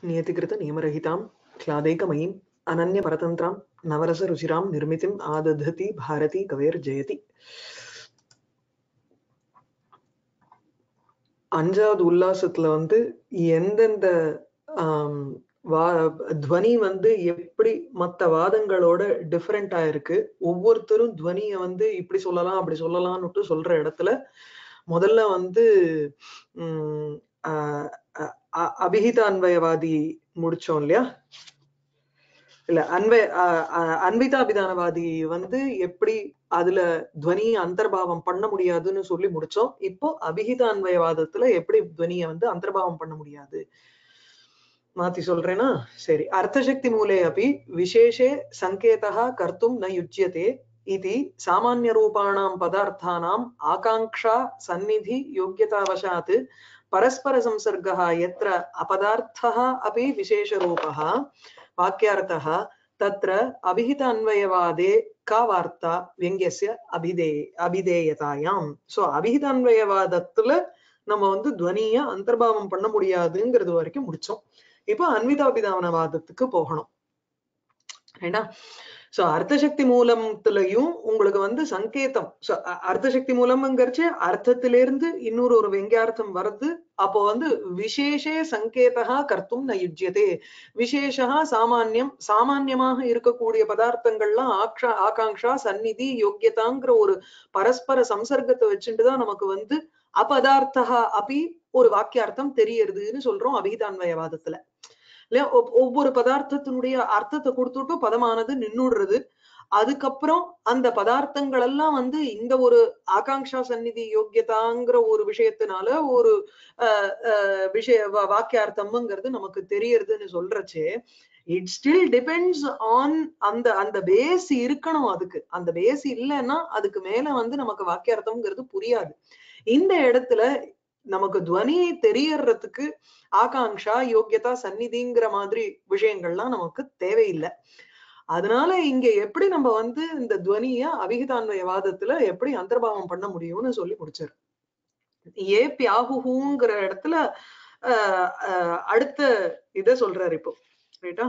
नियतिकृत नियमरहितां क्लादैकमयीम् अनन्यपरतन्त्रां नवरसरुचिरां निर्मितिम् आदधति भारती कवेर्जयति அஞ்சாவது உல்லாசத்துல வந்து எந்தெந்த ஆம், வா துவனி வந்து எப்படி மத்த வாதங்களோட டிஃபரெண்டா இருக்கு ஒவ்வொருத்தரும் துவனிய வந்து இப்படி சொல்லலாம் அப்படி சொல்லலாம்னுட்டு சொல்ற இடத்துல முதல்ல வந்து உம் ஆஹ் அ- அ- அபிஹித அன்வயவாதி முடிச்சோம் இல்லையா இல்ல அன்வய அ- அ- அன்விதாபிதானவாதி வந்து எப்படி அதுல துவனி அந்தர்பாவம் பண்ண முடியாதுன்னு சொல்லி முடிச்சோம் இப்போ அபிஹித அன்வயவாதத்துல எப்படி துவனிய வந்து அந்தர்பாவம் பண்ண முடியாது மாத்தி சொல்றேனா சரி அர்த்தசக்தி மூலே அப்படி விசேஷே சங்கேதः கர்த்தும் ந யுஜ்யते इति सामान्यरूपाणां पदार्थानाम् आकाङ्क्षा सन्निधि योग्यतावशात् परस्परसंसर्गः यत्र अपदार्थः अपि विशेषरूपः वाक्यार्थः तत्र अभिहित अन्वयवादे का वार्ता व्यङ्ग्यस्य अभिधे அபிதேயதாயாம் சோ அபிஹித அன்வயவாதத்துல நம்ம வந்து துவனிய அந்தர்பாவம் பண்ண முடியாதுங்கிறது வரைக்கும் முடிச்சோம் இப்போ அன்விதாபிதானவாதத்துக்கு போகணும் ரைட்டா சோ அர்த்தசக்தி மூலத்துலயும் உங்களுக்கு வந்து சங்கேதம் So, அ- அர்த்தசக்தி மூலம்ங்கிறச்சு அர்த்தத்திலிருந்து இன்னொரு ஒரு வெங்கியார்த்தம் வருது அப்போ வந்து விசேஷே சங்கேதா கர்த்தும் ந யுஜ்யதே விசேஷா சாமான்யம் சாமான்யமாக இருக்கக்கூடிய பதார்த்தங்கள்லாம் ஆக்ஷா ஆகாங்ஷா சந்நிதி யோக்கியதாங்கிற ஒரு பரஸ்பர சம்சர்க்கத்தை வச்சுட்டு தான் நமக்கு வந்து அபதார்த்தா அப்படி ஒரு வாக்கியார்த்தம் தெரியறதுன்னு சொல்றோம் அபிதான்வயவாதத்துல இல்லையா ஒவ்- ஒவ்வொரு பதார்த்தத்தினுடைய அர்த்தத்தை கொடுத்துட்டு பதமானது நின்னுடுறது அதுக்கப்புறம் அந்த பதார்த்தங்கள் எல்லாம் வந்து இந்த ஒரு ஆகாங்ஷா சந்நிதி யோக்கியதாங்கிற ஒரு விஷயத்தினால ஒரு அஹ், அஹ், விஷய வா- வாக்கியார்த்தம்ங்கிறது நமக்கு தெரியறதுன்னு சொல்றச்சே இட் ஸ்டில் டிபெண்ட்ஸ் ஆன் அந்த அந்த பேஸ் இருக்கணும் அதுக்கு அந்த பேஸ் இல்லைன்னா அதுக்கு மேல வந்து நமக்கு வாக்கியார்த்தம்ங்கிறது புரியாது இந்த இடத்துல நமக்கு துவனி தெரியறதுக்கு ஆகாங்ஷா யோக்கியதா சந்நிதிங்கிற மாதிரி விஷயங்கள்லாம் நமக்கு தேவையில்லை அதனால இங்க எப்படி நம்ம வந்து இந்த துவனிய அபிகிதான்வயவாதத்துல எப்படி அந்தர்பாவம் பண்ண முடியும்னு சொல்லி முடிச்சாரு ஏ பியாகுங்கிற இடத்துல ஆஹ் ஆஹ் அடுத்த இத சொல்றாரு இப்போ ரைட்டா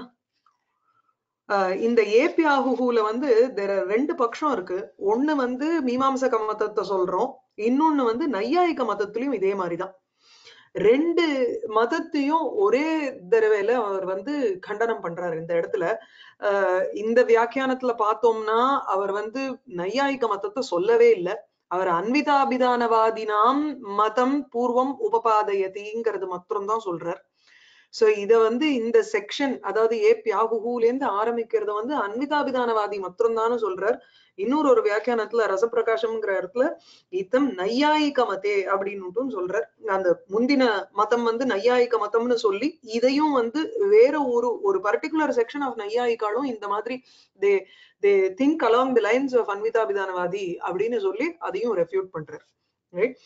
ஆஹ் இந்த ஏபி ஆகுல வந்து தெர ரெண்டு பட்சம் இருக்கு ஒண்ணு வந்து மீமாம்சக மதத்தை சொல்றோம் இன்னொன்னு வந்து நையாயிக மதத்திலயும் இதே மாதிரிதான் ரெண்டு மதத்தையும் ஒரே தடவையில அவர் வந்து கண்டனம் பண்றாரு இந்த இடத்துல ஆஹ் இந்த வியாக்கியானத்துல பார்த்தோம்னா அவர் வந்து நையாயிக மதத்தை சொல்லவே இல்லை அவர் அன்விதாபிதானவாதினாம் மதம் பூர்வம் உபபாதயதிங்கிறது மாத்திரம்தான் சொல்றார் சோ இத வந்து இந்த செக்ஷன் அதாவது ஏ பியாகுல இருந்து ஆரம்பிக்கிறத வந்து அன்விதாபிதானவாதி மாத்திரம்தான்னு சொல்றார் இன்னொரு ஒரு வியாக்கியானத்துல ரசப்பிரகாசம்ங்கிற இடத்துல இத்தம் நையாயிக மதே அப்படின்னு சொல்றார் அந்த முந்தின மதம் வந்து நையாயிக மதம்னு சொல்லி இதையும் வந்து வேற ஒரு ஒரு பர்டிகுலர் செக்ஷன் ஆஃப் நையாயிக்காலும் இந்த மாதிரி they they think along the lines of அன்விதாபிதானவாதி அப்படின்னு சொல்லி அதையும் ரெஃப்யூட் பண்றார் ரைட்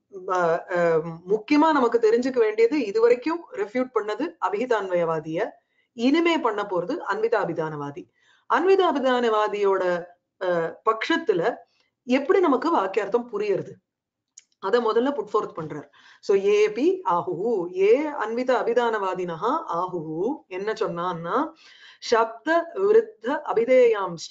முக்கியமா நமக்கு தெரிஞ்சுக்க வேண்டியது இதுவரைக்கும் ரெஃப்யூட் பண்ணது அபிகிதான்வயவாதிய இனிமே பண்ண போறது அன்விதாபிதானவாதி அன்விதாபிதானவாதியோட அஹ், பட்சத்துல எப்படி நமக்கு வாக்கியார்த்தம் புரியுறது அத முதல்ல புட் ஃபோர்த் பண்றார் சோ ஏபி ஆஹுஹு ஏ அன்வித அபிதானவாதினஹா ஆஹுஹு என்ன சொன்னான்னா சப்த விருத்த அபிதேயாம்ச்ச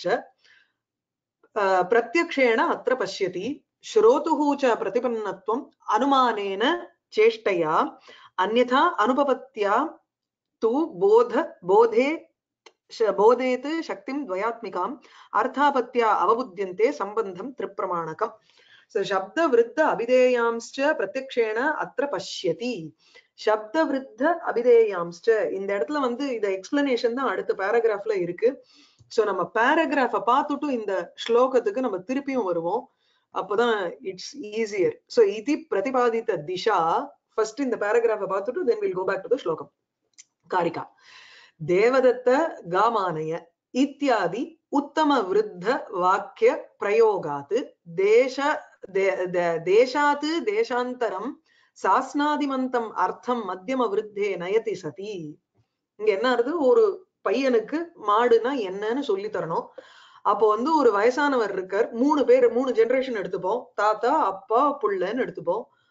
அஹ், பிரத்யக்ஷேண அத்திர பஷ்யதி श्रोतुः च प्रतिपन्नत्वम् अनुमानेन चेष्टया अन्यथा अनुपपत्या तु बोध बोधे श- बोधेत् शक्तिं द्वयात्मिकाम् अर्थापत्या अवबुध्यन्ते सम्बन्धं त्रिप्रमाणकम् So, शब्द वृद्ध अभिधेयांश्च प्रत्यक्षेण अत्र पश्यति சப்த விருத்த அபிதேயாம்ஸ்ட இந்த இடத்துல வந்து இந்த எக்ஸ்பிளனேஷன் தான் அடுத்த பேராகிராஃப்ல இருக்கு சோ நம்ம பேராகிராஃப பார்த்துட்டும் இந்த ஸ்லோகத்துக்கு நம்ம திருப்பியும் வருவோம் அப்பதான் இட்ஸ் ஈஸியர் சோ இது பிரதிபாதித்த திஷா ஃபர்ஸ்ட் இந்த பேராகிராஃப பார்த்துட்டு then will go back to the ஸ்லோகம் காரிகா தேவதத்த காமானய இத்தியாதி உத்தம விருத்த வாக்கிய பிரயோகாத் தேச தே- தே- தேசாத் தேசாந்தரம் சாஸ்னாதிமந்தம் அர்த்தம் மத்தியம விருத்தே நயதி சதி இங்க என்ன ஆகுது ஒரு பையனுக்கு மாடுனா என்னன்னு சொல்லி தரணும் அப்போ வந்து ஒரு வயசானவர் இருக்கார் மூணு பேர் மூணு ஜெனரேஷன் எடுத்துப்போம் தாத்தா அப்பா புள்ளன்னு எடுத்துப்போம்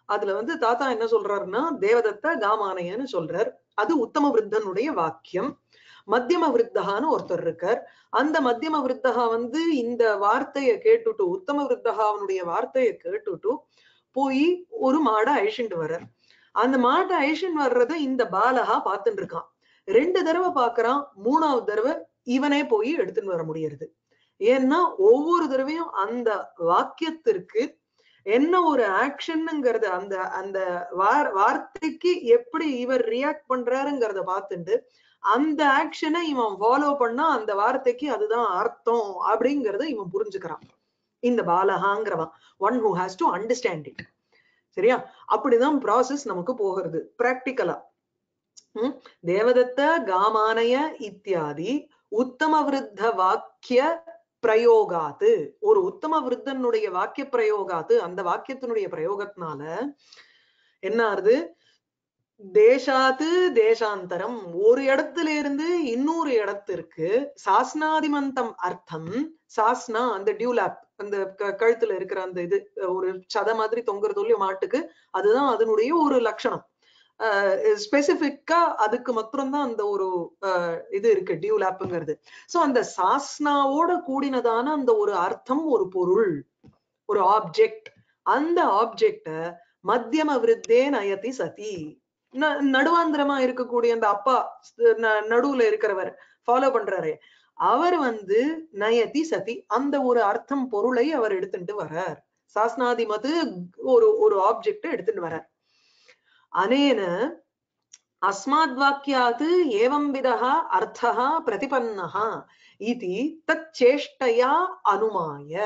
அதுல வந்து தாத்தா என்ன சொல்றாருன்னா தேவதத்த காமானயன்னு சொல்றார் அது உத்தம விருத்தனுடைய வாக்கியம் மத்தியம விருத்தகான்னு ஒருத்தர் இருக்கார் அந்த மத்தியம விருத்தகா வந்து இந்த வார்த்தையை கேட்டுட்டு உத்தம விருத்தகா அவனுடைய வார்த்தையை கேட்டுட்டு போய் ஒரு மாடை அழிச்சுட்டு வர்றார் அந்த மாட்டை அழிச்சுட்டு வர்றத இந்த பாலகா பார்த்துட்டு இருக்கான் ரெண்டு தடவை பாக்குறான் மூணாவது தடவை இவனே போய் எடுத்துன்னு வர முடியறது ஏன்னா ஒவ்வொரு தடவையும் அந்த வாக்கியத்திற்கு என்ன ஒரு ஆக்ஷனுங்கிறத அந்த அந்த வார் வார்த்தைக்கு எப்படி இவர் ரியாக்ட் பண்றாருங்கிறத பார்த்துட்டு அந்த ஆக்ஷனை இவன் ஃபாலோ பண்ணா அந்த வார்த்தைக்கு அதுதான் அர்த்தம் அப்படிங்கறத இவன் புரிஞ்சுக்கிறான் இந்த பாலகாங்கிறவன் one who has to understand it சரியா அப்படிதான் ப்ராசஸ் நமக்கு போகிறது பிராக்டிக்கலா உம் தேவதத்த காமானய இத்தியாதி உத்தம விருத்த வாக்கிய பிரயோகாத்து ஒரு உத்தம விருத்தனுடைய வாக்கிய பிரயோகாத்து அந்த வாக்கியத்தினுடைய பிரயோகத்தினால என்ன ஆறுது தேசாத்து தேசாந்தரம் ஒரு இடத்துல இருந்து இன்னொரு இடத்திற்கு சாஸ்னாதிமந்தம் அர்த்தம் சாஸ்னா அந்த டியூலாப் அந்த க- கழுத்துல இருக்கிற அந்த இது ஒரு சத மாதிரி தொங்குறது இல்லையோ மாட்டுக்கு அதுதான் அதனுடைய ஒரு லட்சணம் ஸ்பெசிபிக்கா அதுக்கு மாத்திரம்தான் அந்த ஒரு அஹ், இது இருக்கு டியூலாப்புங்கிறது சோ அந்த சாஸ்னாவோட கூடினதான அந்த ஒரு அர்த்தம் ஒரு பொருள் ஒரு ஆப்ஜெக்ட் அந்த ஆப்ஜெக்ட மத்தியம விருத்தே நயதி சதி ந- நடுவாந்திரமா இருக்கக்கூடிய அந்த அப்பா ந- நடுவுல இருக்கிறவர் ஃபாலோ பண்றாரு அவர் வந்து நயதி சதி அந்த ஒரு அர்த்தம் பொருளை அவர் எடுத்துட்டு வர்றார் சாஸ்னாதிமது ஒரு ஒரு ஆப்ஜெக்ட் எடுத்துட்டு வர்றார் அனேன அஸ்மாத் வாக்கியாத் ஏவம் விதः அர்த்தः பிரதிபன்னः इति तत् चेष्टया अनुमाय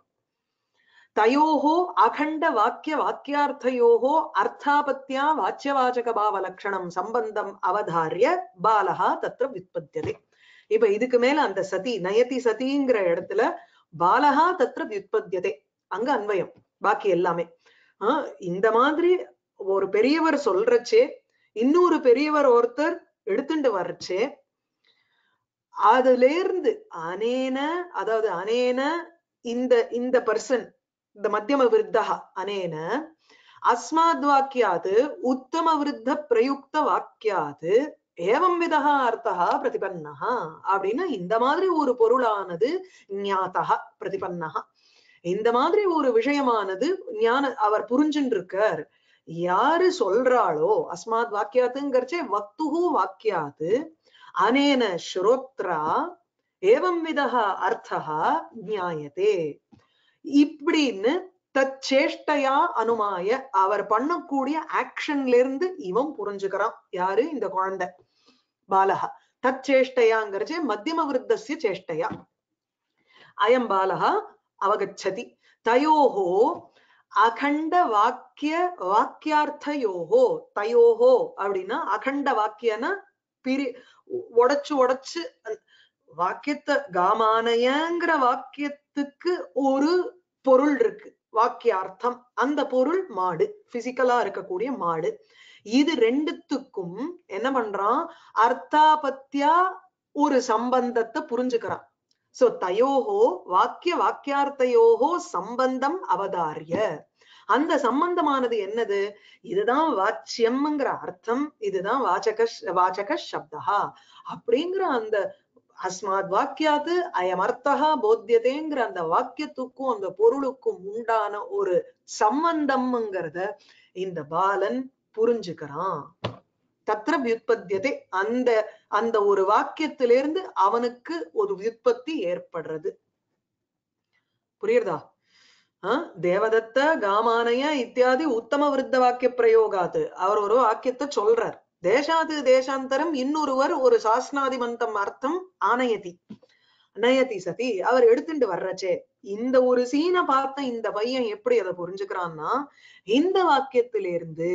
तयोः अखण्डवाक्यवाक्यार्थयोः अर्थापत्या वाच्यवाचकभावलक्षणं सम्बन्धम् अवधार्य बालः तत्र व्युत्पद्यते இப்ப இதுக்கு மேல அந்த சதி நயதி சதிங்கிற இடத்துல பாலகா தத்ர வியுத்பத்தியதே அங்க அன்வயம் பாக்கி எல்லாமே ஆஹ் இந்த மாதிரி ஒரு பெரியவர் சொல்றச்சே இன்னொரு பெரியவர் ஒருத்தர் எடுத்துட்டு வர்றச்சே அதுல இருந்து அனேன அதாவது அனேன இந்த இந்த பர்சன் இந்த மத்தியம விருத்தா அனேன அஸ்மாத் வாக்கியாது உத்தம விருத்த பிரயுக்த வாக்கியாது ஏவம் விதா அர்த்தா பிரதிபன்னஹா அப்படின்னா இந்த மாதிரி ஒரு பொருளானது ஞாதா பிரதிபன்னஹா இந்த மாதிரி ஒரு விஷயமானது ஞான அவர் புரிஞ்சுட்டு இருக்கார் யாரு சொல்றாளோ அஸ்மாத் வாக்கியாத்துங்கிறச்சே வக்துகு வாக்கியாது அனேன ஸ்ரோத்ரா ஏவம் விதா அர்த்தா ஞாயத்தே இப்படின்னு தச்சேஷ்டையா அனுமாய அவர் பண்ணக்கூடிய ஆக்ஷன்ல இருந்து இவன் புரிஞ்சுக்கிறான் யாரு இந்த குழந்தை பாலகா தச்சேஷ்டையாங்கிறச்சே மத்தியம விருத்தசிய சேஷ்டையா அயம் பாலகா அவகச்சதி தயோஹோ அகண்ட வாக்கிய வாக்கியார்த்தயோஹோ தயோஹோ அப்படின்னா அகண்ட வாக்கியன பிரி உடைச்சு உடைச்சு அந்த வாக்கியத்தை காமானயங்கிற வாக்கியத்துக்கு ஒரு பொருள் இருக்கு வாக்கியார்த்தம் அந்த பொருள் மாடு பிசிக்கலா இருக்கக்கூடிய மாடு இது ரெண்டுத்துக்கும் என்ன பண்றான் அர்த்தாபத்தியா ஒரு சம்பந்தத்தை புரிஞ்சுக்கிறான் சோ தயோஹோ வாக்கிய வாக்கியார்த்தையோஹோ சம்பந்தம் அவதாரிய அந்த சம்பந்தமானது என்னது இதுதான் வாச்சியம்ங்கிற அர்த்தம் இதுதான் வாச்சக வாச்சக சப்தா அப்படிங்கிற அந்த அஸ்மாத் வாக்கியாது அயமர்த்தகா போத்தியதேங்கிற அந்த வாக்கியத்துக்கும் அந்த பொருளுக்கும் உண்டான ஒரு சம்பந்தம்ங்கிறத இந்த பாலன் புரிஞ்சுக்கிறான் தத்திர வியுற்பத்தியதே அந்த அந்த ஒரு வாக்கியத்திலிருந்து அவனுக்கு ஒரு வியுற்பத்தி ஏற்படுறது புரியுறதா ஆஹ் தேவதத்த காமானய இத்தியாதி உத்தம விருத்த வாக்கிய பிரயோகாத்து அவர் ஒரு வாக்கியத்தை சொல்றார் தேசாது தேசாந்தரம் இன்னொருவர் ஒரு சாஸ்னாதிமந்தம் அர்த்தம் ஆனயதி நயதி சதி அவர் எடுத்துட்டு வர்றச்சே இந்த ஒரு சீனை பார்த்த இந்த பையன் எப்படி அதை புரிஞ்சுக்கிறான்னா இந்த வாக்கியத்திலிருந்து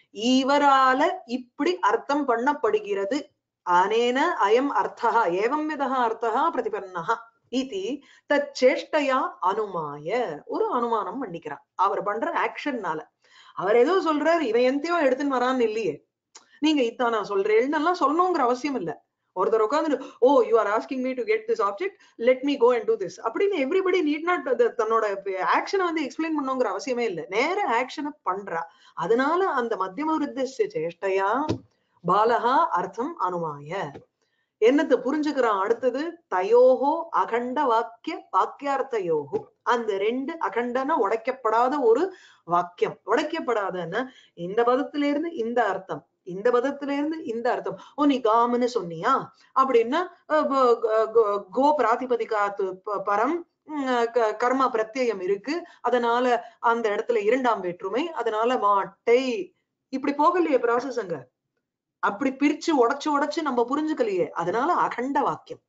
இவரால இப்படி அர்த்தம் பண்ணப்படுகிறது அனேன அயம் அர்த்தா ஏவம் விதா அர்த்தா பிரதிபன்னஹா இதி தச்சேஷ்டையா அனுமாய ஒரு அனுமானம் பண்ணிக்கிறார் அவர் பண்ற ஆக்ஷன்னால அவர் ஏதோ சொல்றாரு இவன் எந்தையோ எடுத்துன்னு வரான்னு இல்லையே நீங்க இத்தான் நான் சொல்றேன்னு எல்லாம் சொல்லணுங்கிற அவசியம் இல்ல ஒருத்தர் உட்காந்து oh you are asking me to get this object let me go and do this அப்படின்னு எவ்ரிபடி நீட் நாட் தன்னோட ஆக்ஷனை வந்து எக்ஸ்பிளைன் பண்ணுங்கிற அவசியமே இல்லை நேர ஆக்ஷனை பண்றா அதனால அந்த மத்தியம விருத்திய சேஷ்டையா பாலகா அர்த்தம் அனுமாய என்னத்தை புரிஞ்சுக்கிறான் அடுத்தது தயோகோ அகண்ட வாக்கிய வாக்கியார்த்தயோகோ அந்த ரெண்டு அகண்டன உடைக்கப்படாத ஒரு வாக்கியம் உடைக்கப்படாதன்னா இந்த பதத்துல இருந்து இந்த அர்த்தம் இந்த பதத்துல இருந்து இந்த அர்த்தம் ஓ நீ காமன்னு சொன்னியா அப்படின்னா அஹ் ப- க- க- கோ பிராதிபதிகாத்து ப- பரம் உம், க- கர்மா பிரத்யயம் இருக்கு அதனால அந்த இடத்துல இரண்டாம் வேற்றுமை அதனால மாட்டை இப்படி போகலையே ப்ராசஸ் அங்க அப்படி பிரிச்சு உடைச்சு உடைச்சு நம்ம புரிஞ்சுக்கலையே அதனால அகண்ட வாக்கியம்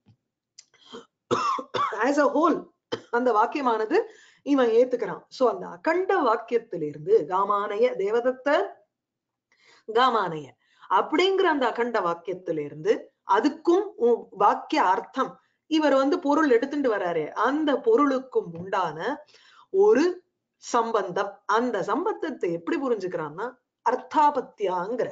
ஆஸ் அ ஹோல் அந்த வாக்கியமானது இவன் ஏத்துக்கிறான் சோ அந்த அகண்ட வாக்கியத்திலிருந்து காமானய தேவதத்த காமானய அப்படிங்கிற அந்த அகண்ட வாக்கியத்திலிருந்து அதுக்கும் உ- வாக்கிய அர்த்தம் இவர் வந்து பொருள் எடுத்துட்டு வராரு அந்த பொருளுக்கும் உண்டான ஒரு சம்பந்தம் அந்த சம்பந்தத்தை எப்படி புரிஞ்சுக்கிறான்னா அர்த்தாபத்தியாங்கிற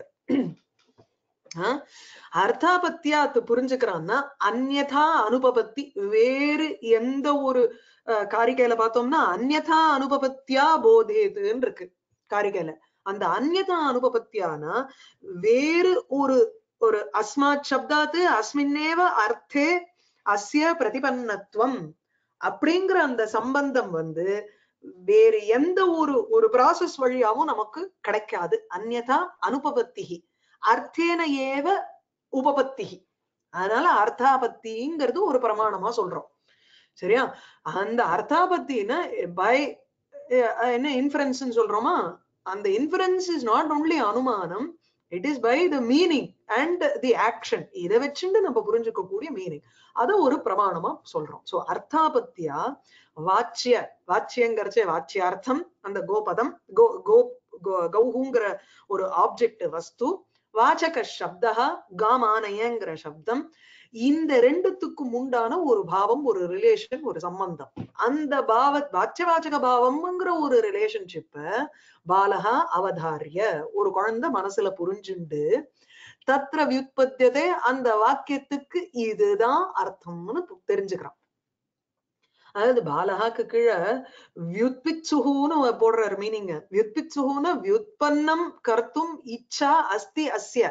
ஆஹ் அர்த்தாபத்தியாத்து புரிஞ்சுக்கிறான்னா அந்யதா அனுபபத்தி வேறு எந்த ஒரு அஹ், காரிகையில பார்த்தோம்னா அந்யதா அனுபபத்தியா போதேதுன்னு இருக்கு காரிகையில அந்த அந்யதா அனுபபத்தியானா வேறு ஒரு ஒரு அஸ்மாத் சப்தாத்து அஸ்மின்னேவ அர்த்தே அஸ்ய பிரதிபன்னத்துவம் அப்படிங்கிற அந்த சம்பந்தம் வந்து வேறு எந்த ஒரு ஒரு ப்ராசஸ் வழியாவும் நமக்கு கிடைக்காது அந்யதா அனுபபத்திகி அர்த்தேன ஏவ உபபத்திகி அதனால அர்த்தாபத்திங்கிறது ஒரு பிரமாணமா சொல்றோம் சரியா அந்த அர்த்தாபத்தின்னா பை என்ன இன்ஃபரன்ஸ் சொல்றோமா அந்த இன்ஃபரன்ஸ் இஸ் நாட் ஒன்லி அனுமானம் it is by the meaning and the action இதை வச்சுட்டு நம்ம புரிஞ்சுக்க கூடிய மீனிங் அத ஒரு பிரமாணமா சொல்றோம் சோ அர்த்தாபத்தியா வாச்சிய வாச்சியங்கிறச்சே வாச்சியார்த்தம் அந்த கோபதம் கோ கோ கோ- கௌஹுங்கிற ஒரு ஆப்ஜெக்ட் வஸ்து வாச்சக சப்தா காமானயங்கிற சப்தம் இந்த ரெண்டுத்துக்கும் உண்டான ஒரு பாவம் ஒரு ரிலேஷன் ஒரு சம்பந்தம் அந்த பாவ வாச்சவாச்சக பாவம்ங்கிற ஒரு ரிலேஷன்ஷிப்ப பாலகா அவதாரிய ஒரு குழந்தை மனசுல புரிஞ்சுண்டு தத்ர வியுற்பத்தியதே அந்த வாக்கியத்துக்கு இதுதான் அர்த்தம்னு பு- தெரிஞ்சுக்கிறான் அதாவது பாலகாக்கு கீழே வியுத்பிச்சுகுன்னு போடுறாரு மீனிங் வியுத்பிச்சுகுன்னு வியுத்பன்னம் கர்த்தும் இச்சா அஸ்தி அஸ்ய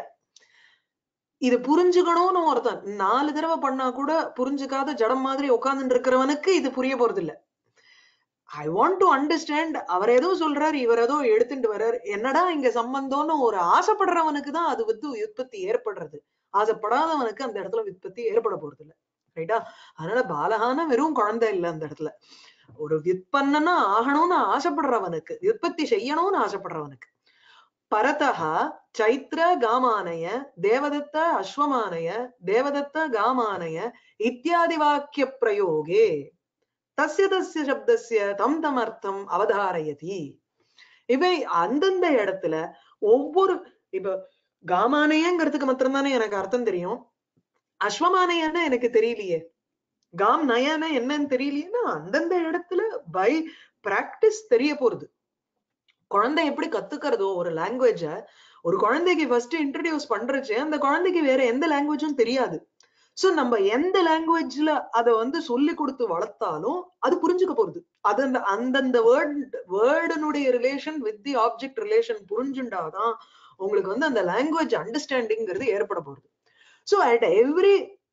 இது புரிஞ்சுக்கணும்னு ஒருத்தன் நாலு தடவை பண்ணா கூட புரிஞ்சுக்காத ஜடம் மாதிரி உட்கார்ந்துட்டு இருக்கிறவனுக்கு இது புரிய போறது இல்ல ஐ வாண்ட் டு அண்டர்ஸ்டாண்ட் அவர் ஏதோ சொல்றாரு இவர் ஏதோ எடுத்துட்டு வர்றாரு என்னடா இங்க சம்பந்தம்னு ஒரு ஆசைப்படுறவனுக்கு தான் அது வந்து உற்பத்தி ஏற்படுறது ஆசைப்படாதவனுக்கு அந்த இடத்துல விற்பத்தி ஏற்பட போறது இல்ல ரைட்டா அதனால பாலகான வெறும் குழந்தை இல்ல அந்த இடத்துல ஒரு விற்பன்னா ஆகணும்னு ஆசைப்படுறவனுக்கு விற்பத்தி செய்யணும்னு ஆசைப்படுறவனுக்கு பரதா சைத்ர காமானய தேவதத்த அஸ்வமானய தேவதத்த காமானய இத்தியாதி வாக்கிய பிரயோகே தஸ்ய தஸ்ய சப்தஸ்ய தம் தம் அர்த்தம் அவதாரயதி இவை அந்தந்த இடத்துல ஒவ்வொரு இப்ப காமானயங்கிறதுக்கு மாத்திரம்தானே எனக்கு அர்த்தம் தெரியும் அஸ்வமானயன்னா எனக்கு தெரியலையே காம் நயன என்னன்னு தெரியலையேன்னா அந்தந்த இடத்துல பை பிராக்டிஸ் தெரிய போறது குழந்தை எப்படி கத்துக்கிறதோ ஒரு லாங்குவேஜ ஒரு குழந்தைக்கு ஃபர்ஸ்ட் இன்ட்ரடியூஸ் பண்றச்சு அந்த குழந்தைக்கு வேற எந்த லாங்குவேஜும் தெரியாது சோ நம்ம எந்த லாங்குவேஜ்ல அத வந்து சொல்லி கொடுத்து வளர்த்தாலும் அது புரிஞ்சுக்க போறது அது அந்த அந்தந்த வேர்ட் வேர்டனுடைய relation with the object relation புரிஞ்சுண்டாதான் உங்களுக்கு வந்து அந்த லாங்குவேஜ் அண்டர்ஸ்டாண்டிங்கிறது ஏற்பட போறது so at every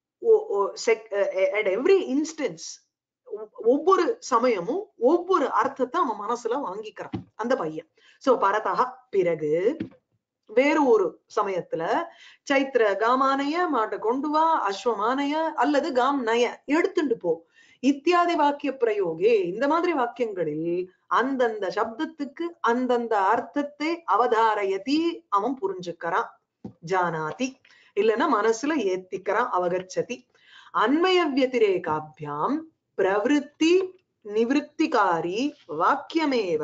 at every instance ஒவ்வொரு சமயமும் ஒவ்வொரு அர்த்தத்தை அவன் மனசுல வாங்கிக்கிறான் அந்த பையன் சோ பரதா பிறகு வேறு ஒரு சமயத்துல சைத்திர காமானய மாட்டை கொண்டு வா அஸ்வமானய அல்லது காம் நய எடுத்துட்டு போ இத்தியாதி வாக்கிய பிரயோகே இந்த மாதிரி வாக்கியங்களில் அந்தந்த சப்தத்துக்கு அந்தந்த அர்த்தத்தை அவதாரயதி அவன் புரிஞ்சுக்கிறான் ஜானாதி இல்லைன்னா மனசுல ஏத்திக்கிறான் அவகச்சதி அன்மய வியதிரேகாபியாம் பிரவருத்தி நிவృత్తిகாரி வாக்கியமேவ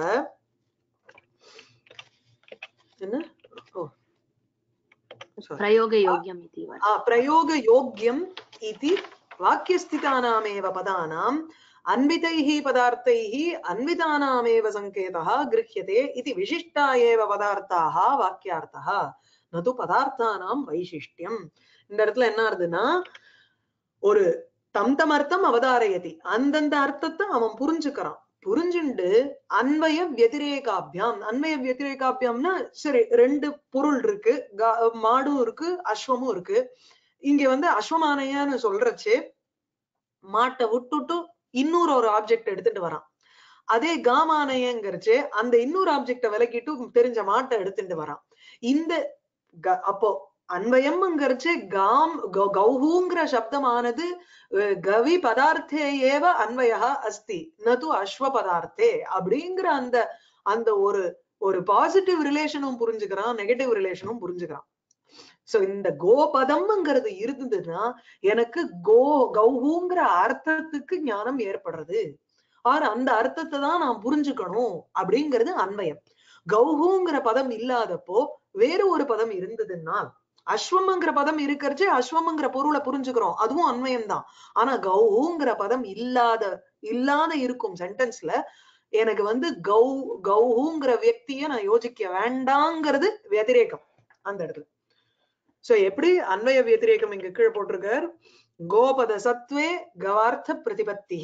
என்ன ஓ sorry. प्रयोगयोग्यम् इति वा आ, प्रयोगयोग्यम् इति वाक्यस्थितानामेव पदानाम् अन्वितैः पदार्थैः अन्वितानामेव सङ्केतः गृह्यते इति विशिष्टा एव पदार्थाः वाक्यार्थः நது பதார்த்தானாம் வைசிஷ்டியம் இந்த இடத்துல என்ன ஆகுதுன்னா ஒரு தம் தம் அர்த்தம் அவதாரயதி அந்தந்த அர்த்தத்தை அவன் புரிஞ்சுக்கிறான் புரிஞ்சுண்டு அன்வய வத்திரேகாபியாம் அன்வய வத்திரேகாபியாம்னா சரி ரெண்டு பொருள் இருக்கு கா- மாடும் இருக்கு அஸ்வமும் இருக்கு இங்க வந்து அஸ்வமானையான்னு சொல்றச்சே மாட்டை விட்டுட்டு இன்னொரு ஒரு ஆப்ஜெக்ட் எடுத்துட்டு வரான் அதே காமானயங்கிறச்சு அந்த இன்னொரு ஆப்ஜெக்ட விலக்கிட்டு தெரிஞ்ச மாட்டை எடுத்துட்டு வரான் இந்த க- அப்போ அன்வயம்ங்கிறச்சு காம் கௌ- கௌஹூங்கிற சப்தமானது அஹ், கவி பதார்த்தே ஏவ அன்வயா அஸ்தி நது அஸ்வ பதார்த்தே அப்படிங்கிற அந்த அந்த ஒரு ஒரு பாசிட்டிவ் ரிலேஷனும் புரிஞ்சுக்கிறான் நெகட்டிவ் ரிலேஷனும் புரிஞ்சுக்கிறான் சோ இந்த கோபதம்ங்கிறது இருந்ததுன்னா எனக்கு கோ கௌஹூங்கிற அர்த்தத்துக்கு ஞானம் ஏற்படுறது ஆர் அந்த அர்த்தத்தை தான் நான் புரிஞ்சுக்கணும் அப்படிங்கிறது அன்வயம் கௌஹூங்கிற பதம் இல்லாதப்போ வேற ஒரு பதம் இருந்ததுன்னா அஸ்வம்ங்கிற பதம் இருக்கிறச்சே அஸ்வம்ங்கிற பொருளை புரிஞ்சுக்கிறோம் அதுவும் அன்வயம் தான் ஆனா கௌஹூங்கிற பதம் இல்லாத இல்லாத இருக்கும் சென்டென்ஸ்ல எனக்கு வந்து கௌ கௌஹூங்கிற வியக்திய நான் யோசிக்க வேண்டாங்கிறது வத்திரேகம் அந்த இடத்துல சோ எப்படி அன்வய வத்திரேகம் இங்க கீழே போட்டிருக்கார் கோபத சத்வே கவார்த்த பிரதிபத்தி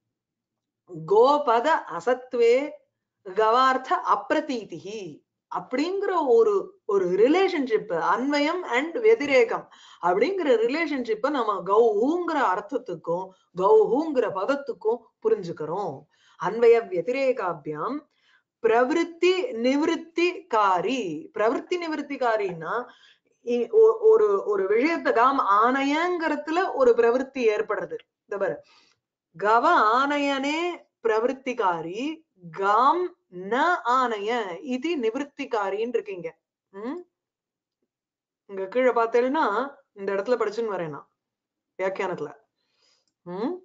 கோபத அசத்வே கவார்த்த அப்பிரதீதிஹி அப்படிங்கிற ஒரு ஒரு ரிலேஷன்ஷிப் அன்வயம் அண்ட் வெதிரேகம் அப்படிங்கிற ரிலேஷன்ஷிப்ப நம்ம கௌஹூங்கிற அர்த்தத்துக்கும் கௌஹூங்கிற பதத்துக்கும் புரிஞ்சுக்கிறோம் அன்வய வத்திரேகாபியாம் பிரவிற்த்தி நிவிருத்தி காரி பிரவிற்த்தி நிவிருத்திகாரின்னா இ- ஒ- ஒரு ஒரு விஷயத்த காம் ஆணையங்கிறதுல ஒரு பிரவிற்த்தி ஏற்படுறது இந்த பாரு கவ ஆனயனே பிரவருத்திகாரி காம் ந ஆனய இது நிவர்த்திகாரின்னு இருக்கீங்க ம் இங்க கீழே பார்த்தேன்னா இந்த இடத்துல படிச்சுன்னு வரேன் நான் வியாக்கியானத்துல ம்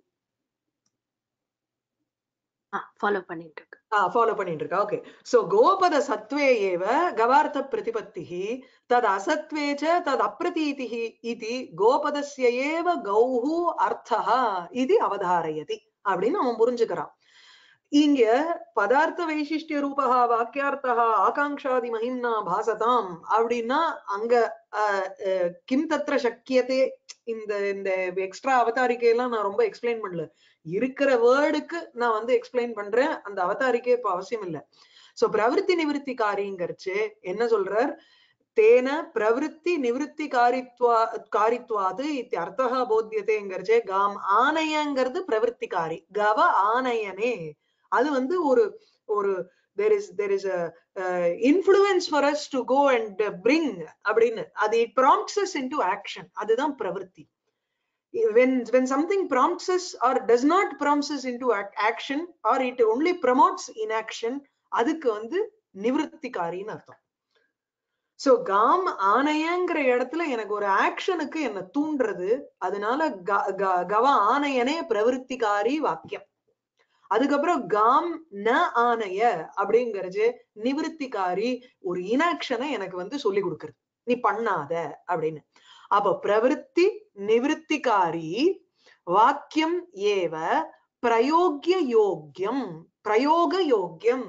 ஃபாலோ பண்ணிட்டு இருக்கு ஃபாலோ பண்ணிட்டு இருக்கா ஓகே சோ கோபத சத்வே ஏவ கவார்த்த பிரதிபத்திஹி தத் அசத்வே ச தத் அப்பிரதீதிஹி இது கோபதஸ்ய ஏவ கௌஹு அர்த்தः இது அவதாரயதி அப்படின்னு அவன் புரிஞ்சுக்கிறான் இங்க பதார்த்த வைசிஷ்டிய ரூபா வாக்கியார்த்தா ஆகாங்காதி மகிம்னா பாசதாம் அப்படின்னா அங்க அஹ், அஹ், கிம் தத்ர சக்கியதே இந்த இந்த எக்ஸ்ட்ரா அவதாரிக்கையெல்லாம் நான் ரொம்ப எக்ஸ்பிளைன் பண்ணல இருக்கிற வேர்டுக்கு நான் வந்து எக்ஸ்பிளைன் பண்றேன் அந்த அவதாரிக்கே இப்ப அவசியம் இல்ல சோ பிரவிற்த்தி நிவிருத்தி காரிங்கிறச்சு என்ன சொல்றார் தேன பிரவிற்த்தி நிவிருத்தி காரித்வா காரித்வாது இத்தி அர்த்தா போத்தியதேங்கிறச்சே காம் ஆணையங்கிறது பிரவிற்த்திகாரி கவ ஆணையனே அது வந்து ஒரு ஒரு there is there is a uh, influence for us to go and uh, bring அப்படின்னு அது it prompts us into action அதுதான் பிரவிற்த்தி when when something prompts us or does not prompts us into ac- action or it only promotes inaction அதுக்கு வந்து நிவிருத்திகாரின்னு அர்த்தம் so com ஆணையங்கிற இடத்துல எனக்கு ஒரு ஆக்ஷனுக்கு என்ன தூண்டுறது அதனால க- க- கவ ஆணையனே பிரவிற்த்திகாரி வாக்கியம் அதுக்கப்புறம் காம் ந ஆணைய அப்படிங்கறது நிவிருத்திகாரி ஒரு இனாக்ஷனை எனக்கு வந்து சொல்லி கொடுக்கறது நீ பண்ணாத அப்படின்னு அப்ப பிரவிற்த்தி நிவிருத்திகாரி வாக்கியம் ஏவ பிரயோக்ய யோக்கியம் பிரயோக யோக்கியம்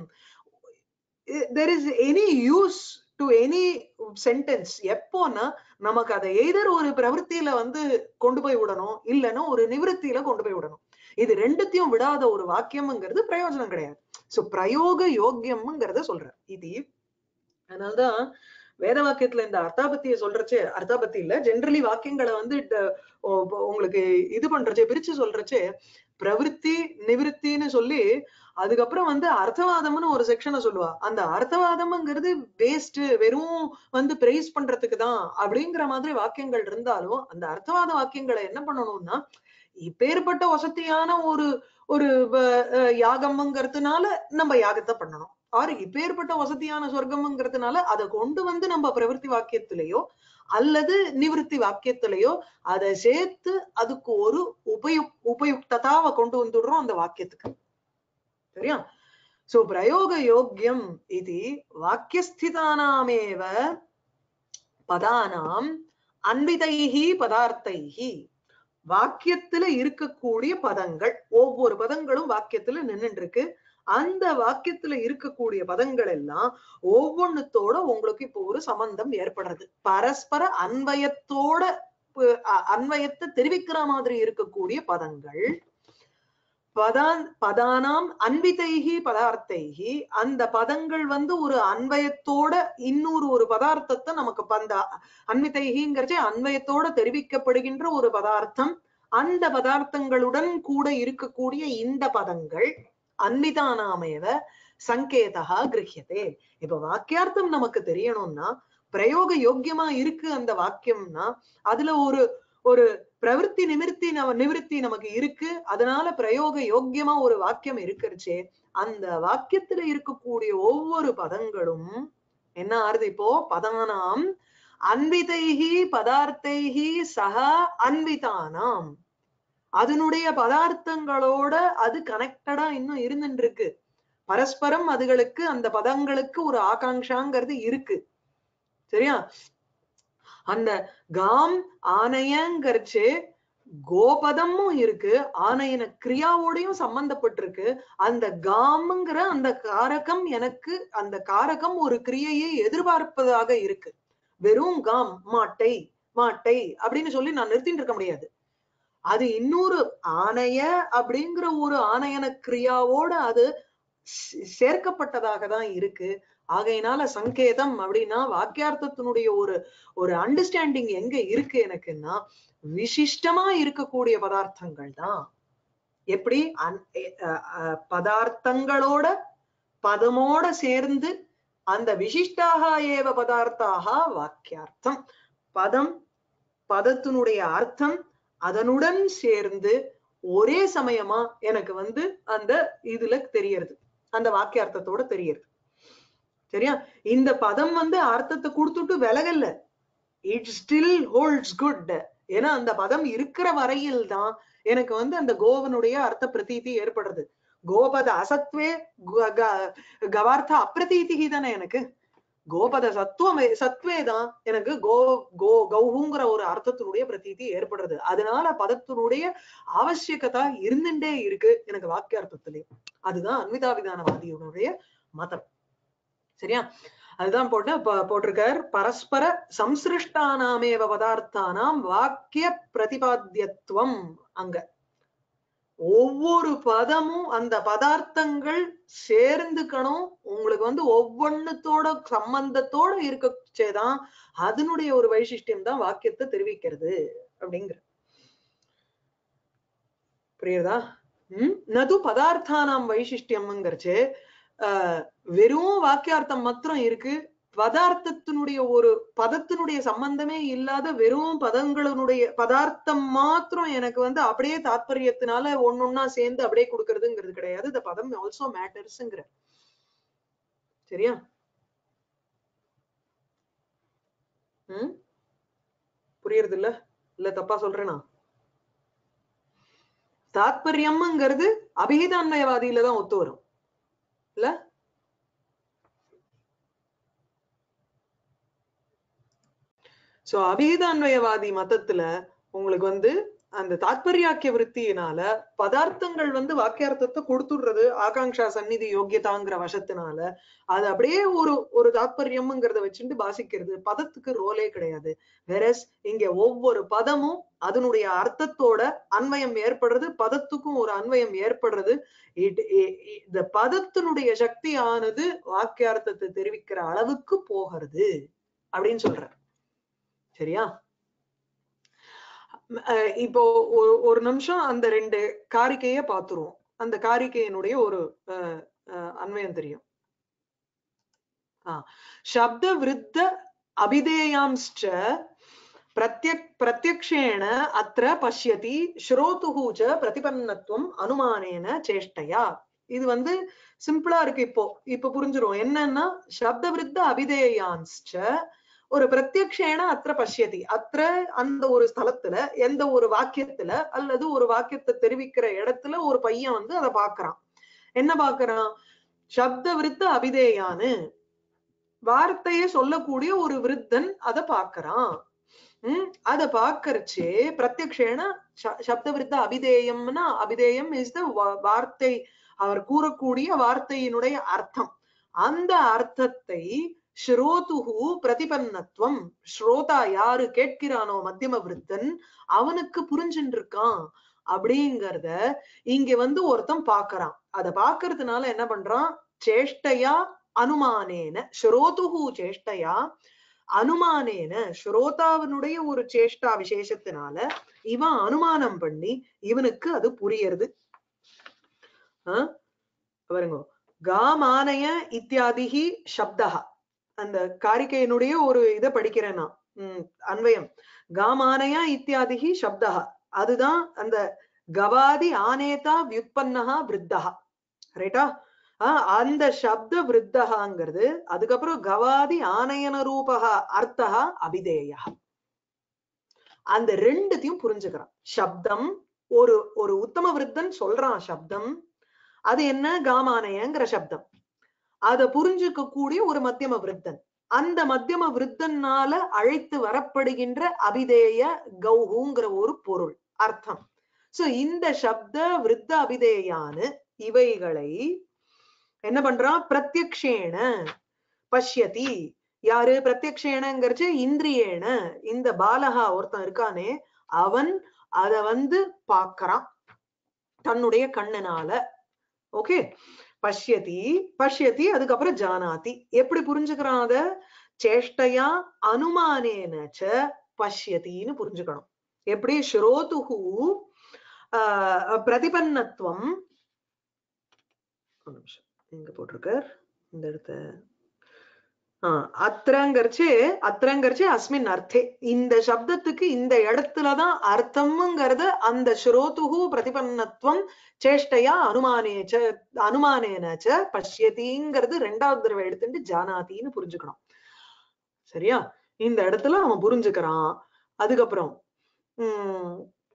there is any use to any sentence எப்போன்னா நமக்கு அதை எய்தர் ஒரு பிரவೃತ್ತಿயில வந்து கொண்டு போய் விடணும் இல்லைன்னா ஒரு நிவிருத்தியில கொண்டு போய் விடணும் இது ரெண்டுத்தையும் விடாத ஒரு வாக்கியம்ங்கிறது பிரயோஜனம் கிடையாது சோ பிரயோக யோக்கியம்ங்கிறத சொல்றேன் இது அதனாலதான் வேத வாக்கியத்துல இந்த அர்த்தாபத்திய சொல்றச்சே அர்த்தாபத்தி இல்ல ஜென்ரலி வாக்கியங்களை வந்து ட- ஓ- இப்போ உங்களுக்கு இது பண்றச்சே பிரிச்சு சொல்றச்சே பிரவிற்த்தி நிவிருத்தின்னு சொல்லி அதுக்கப்புறம் வந்து அர்த்தவாதம்னு ஒரு செக்ஷனை சொல்லுவா அந்த அர்த்தவாதம்ங்கிறது வேஸ்ட் வெறும் வந்து பிரைஸ் பண்றதுக்கு தான் அப்படிங்கிற மாதிரி வாக்கியங்கள் இருந்தாலும் அந்த அர்த்தவாத வாக்கியங்களை என்ன பண்ணணும்னா இப்பேற்பட்ட வசதியான ஒரு ஒரு வ- அஹ் யாகம்ங்கிறதுனால நம்ம யாகத்தை பண்ணணும் ஆறு இப்பேற்பட்ட வசதியான சொர்க்கம்ங்கிறதுனால அதை கொண்டு வந்து நம்ம பிரவൃத்தி வாக்கியத்திலேயோ அல்லது நிவிருத்தி வாக்கியத்திலேயோ அதை சேர்த்து அதுக்கு ஒரு உபயுக் உபயுக்ததாவை கொண்டு வந்துடுறோம் அந்த வாக்கியத்துக்கு சரியா சோ பிரயோக யோக்கியம் இது வாக்கியஸ்திதானாமேவ பதானாம் அன்விதைஹி பதார்த்தைஹி வாக்கியத்துல இருக்கக்கூடிய பதங்கள் ஒவ்வொரு பதங்களும் வாக்கியத்துல நின்னுட்டு இருக்கு அந்த வாக்கியத்துல இருக்கக்கூடிய பதங்கள் எல்லாம் ஒவ்வொன்னுத்தோட உங்களுக்கு இப்போ ஒரு சம்பந்தம் ஏற்படுறது பரஸ்பர அன்வயத்தோட ப- அ- அன்வயத்தை தெரிவிக்கிற மாதிரி இருக்கக்கூடிய பதங்கள் பதான் பதானாம் அன்பிதைகி பதார்த்தைகி அந்த பதங்கள் வந்து ஒரு அன்வயத்தோட இன்னொரு ஒரு பதார்த்தத்தை நமக்கு ப- அந்த அன்விதைகிங்கிறச்சே அன்வயத்தோட தெரிவிக்கப்படுகின்ற ஒரு பதார்த்தம் அந்த பதார்த்தங்களுடன் கூட இருக்கக்கூடிய இந்த பதங்கள் அன்விதானாமேவ சங்கேதா கிரகியதே இப்ப வாக்கியார்த்தம் நமக்கு தெரியணும்னா பிரயோக யோக்கியமா இருக்கு அந்த வாக்கியம்னா அதுல ஒரு ஒரு பிரவிற்த்தி நிமிர்த்தி நம நிவிருத்தி நமக்கு இருக்கு அதனால பிரயோக யோக்கியமா ஒரு வாக்கியம் இருக்கிறச்சே அந்த வாக்கியத்துல இருக்கக்கூடிய ஒவ்வொரு பதங்களும் என்ன ஆறுது இப்போ பதானாம் அன்விதைகி பதார்த்தைகி சக அன்விதானாம் அதனுடைய பதார்த்தங்களோட அது கனெக்டடா இன்னும் இருந்துட்டு இருக்கு பரஸ்பரம் அதுகளுக்கு அந்த பதங்களுக்கு ஒரு ஆகாங்ஷாங்கிறது இருக்கு சரியா அந்த காம் ஆனையங்கிறச்சு கோபதமும் இருக்கு ஆனையன கிரியாவோடையும் சம்பந்தப்பட்டிருக்கு அந்த காம்ங்கிற அந்த காரகம் எனக்கு அந்த காரகம் ஒரு கிரியையை எதிர்பார்ப்பதாக இருக்கு வெறும் காம் மாட்டை மாட்டை அப்படின்னு சொல்லி நான் நிறுத்திட்டு இருக்க முடியாது அது இன்னொரு ஆணைய அப்படிங்கிற ஒரு ஆணையன கிரியாவோட அது சே- சேர்க்கப்பட்டதாக தான் இருக்கு ஆகையினால சங்கேதம் அப்படின்னா வாக்கியார்த்தத்தினுடைய ஒரு ஒரு அண்டர்ஸ்டாண்டிங் எங்க இருக்கு எனக்குன்னா விசிஷ்டமா இருக்கக்கூடிய பதார்த்தங்கள் தான் எப்படி அன்- எ- அ- அ- பதார்த்தங்களோட பதமோட சேர்ந்து அந்த விசிஷ்டாக ஏவ பதார்த்தாக வாக்கியார்த்தம் பதம் பதத்தினுடைய அர்த்தம் அதனுடன் சேர்ந்து ஒரே சமயமா எனக்கு வந்து அந்த இதுல தெரியறது அந்த வாக்கியார்த்தத்தோட தெரியறது சரியா இந்த பதம் வந்து அர்த்தத்தை கொடுத்துட்டு விலகல்ல இட் ஸ்டில் ஹோல்ட்ஸ் குட் ஏன்னா அந்த பதம் இருக்கிற வரையில் தான் எனக்கு வந்து அந்த கோவனுடைய அர்த்த பிரதீதி ஏற்படுறது கோபத அசத்வே க- க- கவார்த்த அப்பிரதீதிகி தானே எனக்கு கோபத சத்துவமே சத்வே தான் எனக்கு கோ கோ கௌஹுங்கிற ஒரு அர்த்தத்தினுடைய பிரதீதி ஏற்படுறது அதனால பதத்தினுடைய அவசியகதா இருந்துட்டே இருக்கு எனக்கு வாக்கியார்த்தத்திலே அதுதான் அன்விதாவிதானவாதியினுடைய மதம் சரியா அதுதான் போட்டு ப- போட்டிருக்கார் பரஸ்பர சம்சிருஷ்டானாமேவ பதார்த்தானாம் வாக்கிய பிரதிபாத்தியத்துவம் அங்க ஒவ்வொரு பதமும் அந்த பதார்த்தங்கள் சேர்ந்துக்கணும் உங்களுக்கு வந்து ஒவ்வொன்னுத்தோட சம்பந்தத்தோட இருக்கச்சேதான் அதனுடைய ஒரு வைசிஷ்டியம் தான் வாக்கியத்தை தெரிவிக்கிறது அப்படிங்கிற புரியுதா உம் நது பதார்த்தானாம் வைசிஷ்டியம்ங்கிறச்சு ஆஹ் வெறும் வாக்கியார்த்தம் மாத்திரம் இருக்கு பதார்த்தத்தினுடைய ஒரு பதத்தினுடைய சம்பந்தமே இல்லாத வெறும் பதங்களினுடைய பதார்த்தம் மாத்திரம் எனக்கு வந்து அப்படியே தாத்பரியத்தினால ஒன்னொன்னா சேர்ந்து அப்படியே கொடுக்கறதுங்கிறது கிடையாது இந்த பதம் ஆல்சோ மேட்டர்ஸ்ங்கிற சரியா ம் புரியுறது இல்ல இல்ல தப்பா சொல்றேனா தாத்பரியம்ங்கிறது அபிகிதான்மயவாதியில தான் ஒத்து வரும் இல்ல சோ அபிகிதான்வயவாதி மதத்துல உங்களுக்கு வந்து அந்த தாத்பரியாக்கிய விருத்தியினால பதார்த்தங்கள் வந்து வாக்கியார்த்தத்தை கொடுத்துடுறது ஆகாங்ஷா சந்நிதி யோக்கியதாங்கிற வசத்தினால அது அப்படியே ஒரு ஒரு தாத்பரியம்ங்கிறத வச்சுட்டு பாசிக்கிறது பதத்துக்கு ரோலே கிடையாது வெரஸ் இங்க ஒவ்வொரு பதமும் அதனுடைய அர்த்தத்தோட அன்வயம் ஏற்படுறது பதத்துக்கும் ஒரு அன்வயம் ஏற்படுறது இட் இந்த பதத்தினுடைய சக்தியானது வாக்கியார்த்தத்தை தெரிவிக்கிற அளவுக்கு போகிறது அப்படின்னு சொல்ற சரியா அஹ் இப்போ ஒரு ஒரு நிமிஷம் அந்த ரெண்டு காரிக்கைய பாத்துருவோம் அந்த காரிக்கையினுடைய ஒரு அஹ், அஹ், அன்வயம் தெரியும் ஆஹ் சப்த விருத்த அபிதேயாம்ஸ்ச பிரத்யக் பிரத்யக்ஷேண அத்திர பஷ்யதி ஸ்ரோதுஹு ச பிரதிபன்னத்துவம் அனுமானேன சேஷ்டையா இது வந்து சிம்பிளா இருக்கு இப்போ இப்ப புரிஞ்சிரும் என்னன்னா சப்த விருத்த அபிதேயாம்ஸ்ச ஒரு பிரத்யக்ஷேன அத்திர பஷ்யதி அத்திர அந்த ஒரு ஸ்தலத்துல எந்த ஒரு வாக்கியத்துல அல்லது ஒரு வாக்கியத்தை தெரிவிக்கிற இடத்துல ஒரு பையன் வந்து அதை பாக்குறான் என்ன பாக்குறான் சப்த விருத்த அபிதேயான்னு வார்த்தையை சொல்லக்கூடிய ஒரு விருத்தன் அதை பாக்குறான் உம் அத பாக்கறச்சே பிரத்யக்ஷேன ச- சப்த விருத்த அபிதேயம்னா அபிதேயம் இஸ் த வார்த்தை அவர் கூறக்கூடிய வார்த்தையினுடைய அர்த்தம் அந்த அர்த்தத்தை ஸ்ரோதுகு பிரதிபன்னத்துவம் ஸ்ரோதா யாரு கேட்கிறானோ மத்தியம விருத்தன் அவனுக்கு புரிஞ்சுட்டு இருக்கான் அப்படிங்கறத இங்க வந்து ஒருத்தன் பாக்குறான் அத பாக்குறதுனால என்ன பண்றான் சேஷ்டையா அனுமானேன ஸ்ரோதுகு சேஷ்டையா அனுமானேன ஸ்ரோதாவினுடைய ஒரு சேஷ்டா விசேஷத்தினால இவன் அனுமானம் பண்ணி இவனுக்கு அது புரியறது ஆஹ் பாருங்க காமானய இத்தியாதிகி சப்தா அந்த காரிகையினுடைய ஒரு இதை படிக்கிறேன் நான் உம் அன்வயம் காமானயா இத்தியாதிகி சப்தா அதுதான் அந்த கவாதி ஆனேதா வியுத்பன்னஹா விருத்தா ரைட்டா ஆஹ் அந்த சப்த விருத்தகாங்கிறது அதுக்கப்புறம் கவாதி ஆனயன ரூபகா அர்த்தா அபிதேயா அந்த ரெண்டுத்தையும் புரிஞ்சுக்கிறான் சப்தம் ஒரு ஒரு உத்தம விருத்தன் சொல்றான் சப்தம் அது என்ன காமானயங்கிற சப்தம் அத புரிஞ்சுக்க கூடிய ஒரு மத்தியம விருத்தன் அந்த மத்தியம விருத்தனால அழைத்து வரப்படுகின்ற அபிதேய கௌஹுங்கிற ஒரு பொருள் அர்த்தம் சோ இந்த சப்த விருத்த அபிதேயான இவைகளை என்ன பண்றான் பிரத்யக்ஷேன பஷ்யதி யாரு பிரத்யக்ஷேனங்கிறச்சு இந்திரியேன இந்த பாலகா ஒருத்தன் இருக்கானே அவன் அத வந்து பாக்குறான் தன்னுடைய கண்ணனால ஓகே பஷ்யதி பஷ்யதி அதுக்கப்புறம் ஜானாதி எப்படி புரிஞ்சுக்கிறான் அத சேஷ்டையா அனுமானேன ச பஷ்யத்தின்னு புரிஞ்சுக்கணும் எப்படி ஸ்ரோதுகு ஆஹ் பிரதிபன்னத்துவம் ஒரு நிமிஷம் எங்க போட்டிருக்கார் இந்த இடத்த ஆஹ் அத்திரங்கரிச்சு அத்திரங்கரிச்சு அஸ்மின் அர்த்தே இந்த சப்தத்துக்கு இந்த இடத்துலதான் அர்த்தம்ங்கிறது அந்த ஸ்ரோதுகு பிரதிபன்னத்துவம் சேஷ்டையா அனுமானேச்ச அனுமானேனச்ச பஷ்யதிங்கிறது ரெண்டாவது தடவை எடுத்துட்டு ஜானாதின்னு புரிஞ்சுக்கணும் சரியா இந்த இடத்துல அவன் புரிஞ்சுக்கிறான் அதுக்கப்புறம் உம்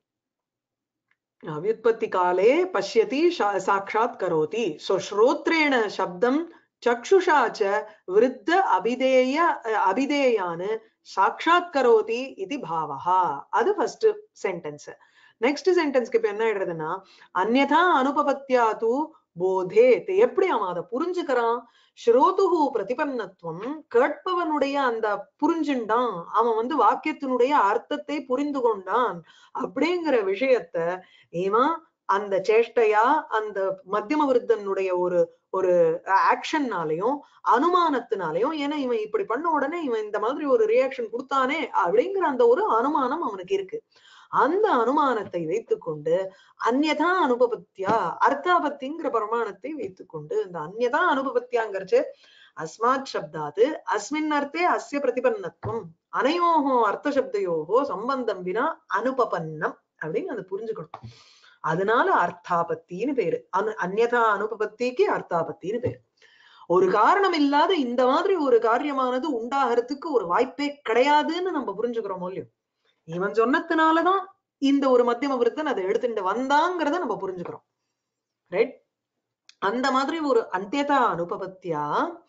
व्युत्पत्ति काले पश्यति शा- साक्षात् करोति सो श्रोत्रेण शब्दं चक्षुषा च वृद्ध अभिधेय अभिधेयान् சாட்சாத் கரோதி இது பாவஹா அது ஃபர்ஸ்ட் சென்டென்ஸ் நெக்ஸ்ட் சென்டென்ஸ்க்கு இப்ப என்ன ஆயிடுறதுன்னா அந்யதா அனுபவத்தியா தூ போதேத் எப்படி அவன் அதை புரிஞ்சுக்கிறான் ஸ்ரோதுகு பிரதிபன்னத்துவம் கேட்பவனுடைய அந்த புரிஞ்சுண்டான் அவன் வந்து வாக்கியத்தினுடைய அர்த்தத்தை புரிந்து கொண்டான் அப்படிங்கிற விஷயத்த இவன் அந்த சேஷ்டையா அந்த மத்தியம விருத்தனுடைய ஒரு ஒரு ஆக்ஷன்னாலையும் அனுமானத்தினாலையும் ஏன்னா இவன் இப்படி பண்ண உடனே இவன் இந்த மாதிரி ஒரு ரியாக்ஷன் கொடுத்தானே அப்படிங்கிற அந்த ஒரு அனுமானம் அவனுக்கு இருக்கு அந்த அனுமானத்தை வைத்துக்கொண்டு அந்யதா அனுபவத்தியா அர்த்தாபத்திங்கிற பிரமாணத்தை வைத்துக்கொண்டு இந்த அந்யதா அனுபவத்தியாங்கிறச்சு அஸ்மாத் சப்தாது அஸ்மின் அர்த்தே அஸ்ய பிரதிபன்னத்துவம் அனையோகோ அர்த்த சப்தையோகோ சம்பந்தம் வினா அனுபபன்னம் அப்படின்னு அதை புரிஞ்சுக்கணும் அதனால அர்த்தாபத்தின்னு பேரு அனு அந்யதா அனுபபத்திக்கு அர்த்தாபத்தின்னு பேரு ஒரு காரணம் இல்லாத இந்த மாதிரி ஒரு காரியமானது உண்டாகிறதுக்கு ஒரு வாய்ப்பே கிடையாதுன்னு நம்ம புரிஞ்சுக்கிறோம் இல்லையோ இவன் சொன்னதுனாலதான் இந்த ஒரு மத்தியம விருத்தன் அதை எடுத்துட்டு வந்தாங்கிறத நம்ம புரிஞ்சுக்கிறோம் ரைட் அந்த மாதிரி ஒரு அந்தியதா அனுபவத்தியா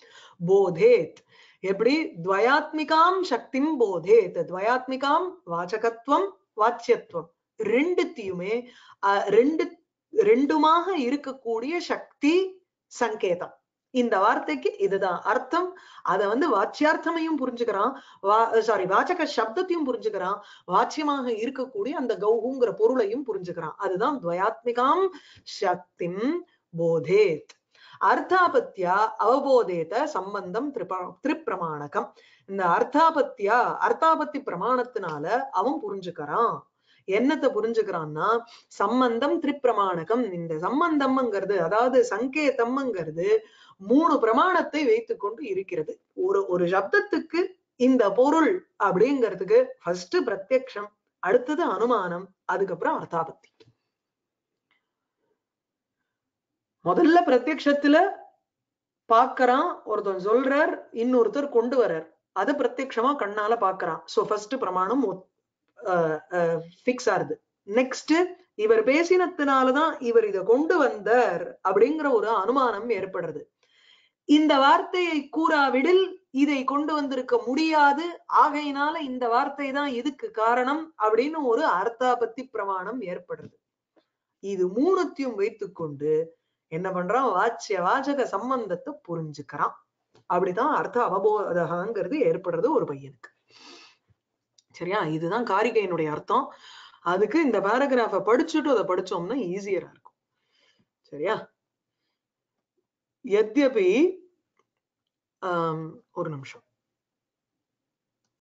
போதேத் எப்படி துவயாத்மிகாம் சக்திம் போதேத் துவயாத்மிகாம் வாச்சகத்துவம் வாச்சியத்துவம் ரெண்டுத்தையுமே அஹ், ரெண்டு ரெண்டுமாக இருக்கக்கூடிய சக்தி சங்கேதம் இந்த வார்த்தைக்கு இதுதான் அர்த்தம் அத வந்து வாச்சியார்த்தமையும் புரிஞ்சுக்கிறான் வா சாரி வாச்சக சப்தத்தையும் புரிஞ்சுக்கிறான் வாச்சியமாக இருக்கக்கூடிய அந்த கௌஹுங்கிற பொருளையும் புரிஞ்சுக்கிறான் அதுதான் துவயாத்மிகாம் சக்திம் போதேத் அர்த்தாபத்தியா அவபோதேத சம்பந்தம் திரிபா திரிப்பிரமாணகம் இந்த அர்த்தாபத்தியா அர்த்தாபத்தி பிரமாணத்தினால அவன் புரிஞ்சுக்கிறான் என்னத்தை புரிஞ்சுக்கிறான்னா சம்பந்தம் திரிப்பிரமாணகம் இந்த சம்பந்தம்ங்கிறது அதாவது சங்கேதம்ங்கிறது மூணு பிரமாணத்தை வைத்துக்கொண்டு இருக்கிறது ஒரு ஒரு சப்தத்துக்கு இந்த பொருள் அப்படிங்கிறதுக்கு ஃபர்ஸ்ட் பிரத்யக்ஷம் அடுத்தது அனுமானம் அதுக்கப்புறம் அர்த்தாபத்தி முதல்ல பிரத்யக்ஷத்துல பாக்குறான் ஒருத்தன் சொல்றார் இன்னொருத்தர் கொண்டு வர்றார் அது பிரத்யக்ஷமா கண்ணால பாக்குறான் சோ ஃபர்ஸ்ட் பிரமாணம் பிக்ஸ் ஆறுது நெக்ஸ்ட் இவர் பேசினத்தினாலதான் இவர் இத கொண்டு வந்தார் அப்படிங்கிற ஒரு அனுமானம் ஏற்படுறது இந்த வார்த்தையை கூறாவிடில் இதை கொண்டு வந்திருக்க முடியாது ஆகையினால இந்த வார்த்தை தான் இதுக்கு காரணம் அப்படின்னு ஒரு அர்த்தாபத்தி பிரமாணம் ஏற்படுறது இது மூணுத்தையும் வைத்துக்கொண்டு என்ன பண்றான் வாச்சிய வாச்சக சம்பந்தத்தை புரிஞ்சுக்கிறான் அப்படிதான் அர்த்த அவபோதகங்கிறது ஏற்படுறது ஒரு பையனுக்கு சரியா இதுதான் காரிகையினுடைய அர்த்தம் அதுக்கு இந்த பேராகிராஃப படிச்சுட்டு அதை படிச்சோம்னா ஈஸியரா இருக்கும் சரியா எத்யபி ஆம், ஒரு நிமிஷம்